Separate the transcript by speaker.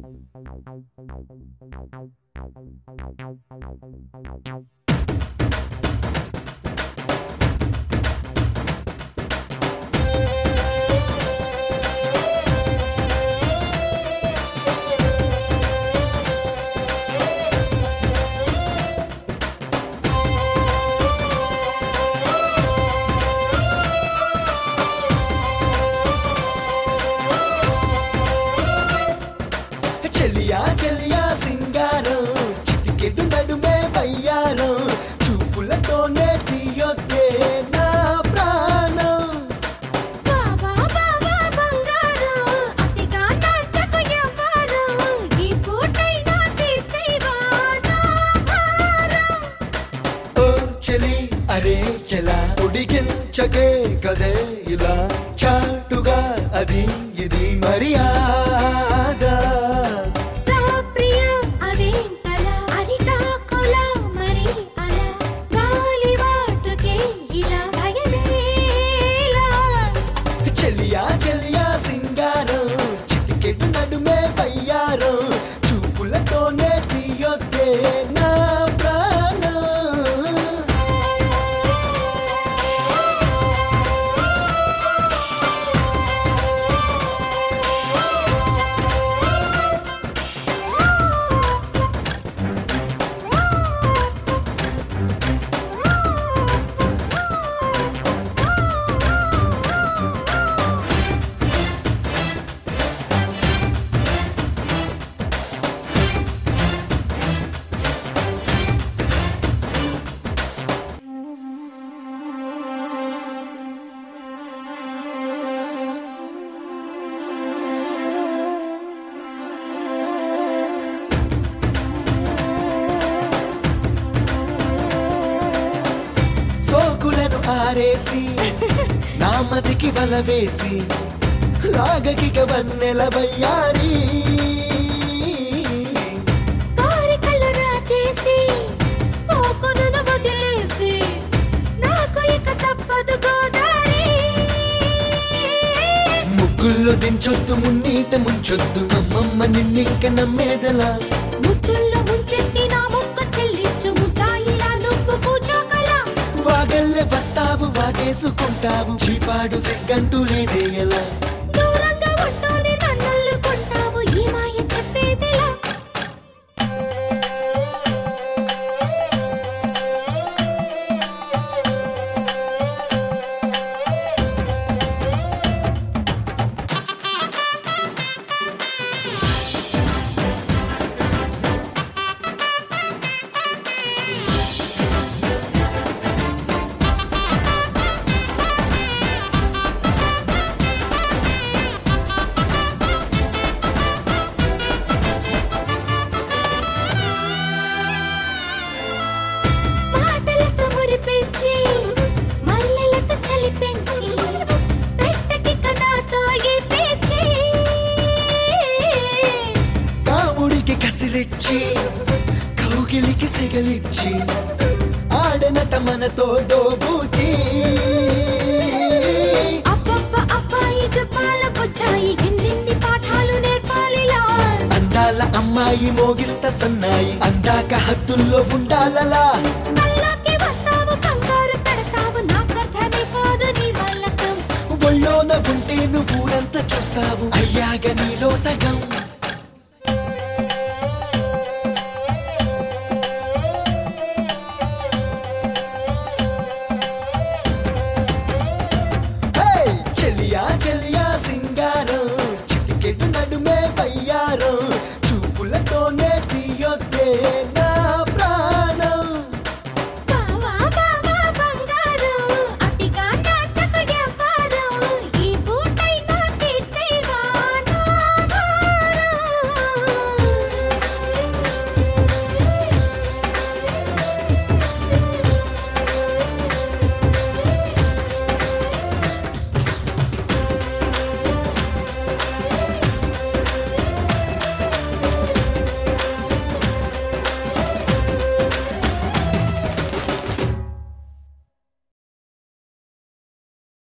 Speaker 1: చెలియా చెలియా సింగారం చిటికెడు నడుమే వయ్యారం చూపులతోనే తీయొద్దే నా ప్రాణం
Speaker 2: బావా బావా బంగారం అతిగా నాచకు ఎవ్వరం ఈ పూటైనా తీర్చేవా నా భారం
Speaker 1: ఓ చెలి అరే చెలా ఉడికించకే కదే ఇలా చాటుగా అది ఇది మర్యాద
Speaker 2: రా ప్రియ అదేంటలా అరిటాకులా మరి అలా గాలివాటుకే ఇలా భయమేలా
Speaker 1: చెలియా చెలియా సింగారం చిటికెడు నడుమే వయ్యారం చూపులతోనే తీయొద్దే నా ప్రాణం సోకులను ఆరేసి నా మదికి వల వేసి రాగకిక వన్నెల వయ్యారి
Speaker 2: కోరికలు రాచేసి పోకునను వదిలేసి నాకు ఇక తప్పదు గోదారి
Speaker 1: ముగ్గుల్లో దించొద్దు మున్నీట ముంచొద్దు అమ్మమ్మ నిన్నింక నమ్మేదలా
Speaker 2: ముద్దుల్లో ముంచెత్తి నా మొక్క చెల్లించు ముద్దాయిలా నువ్వు కూచోకలా
Speaker 1: వాగల్లే వస్తావు వాటేసుకుంటావు చీపాడు సిగ్గంటూ లేదే ఎలా
Speaker 2: దూరంగా ఉంటూనే నన్నల్లుకుంటావు ఈ మాయ చెప్పేదిలా మాటలతో మురిపించి మల్లెలతో చలిపించి పెట్టకి కనాతో ఈ పేచి
Speaker 1: కాముడికి కసిరిచ్చి కౌగిలికి సెగలిచ్చి ఆడనట మనతో దోబూచి
Speaker 2: అబ్బబ్బ అబ్బాయి జపాల బొచ్చాయి ఎన్నెన్ని పాఠాలు నేర్పాలిలా
Speaker 1: అందాల అమ్మాయి మోగిస్త సన్నాయి అందాక హద్దుల్లో ఉండాలలా
Speaker 2: కల్లోకి వస్తావు కంగారు పెడతావు నాకర్థమే కాదు నీ వాళ్ళకం
Speaker 1: ఒళ్ళోన ఉంటే నువ్వు ఊరంతా చూస్తావు అయ్యాక నీలో సగం హే! చెలియా చెలియా సింగారం చిటికెడు నడుమే వయ్యారం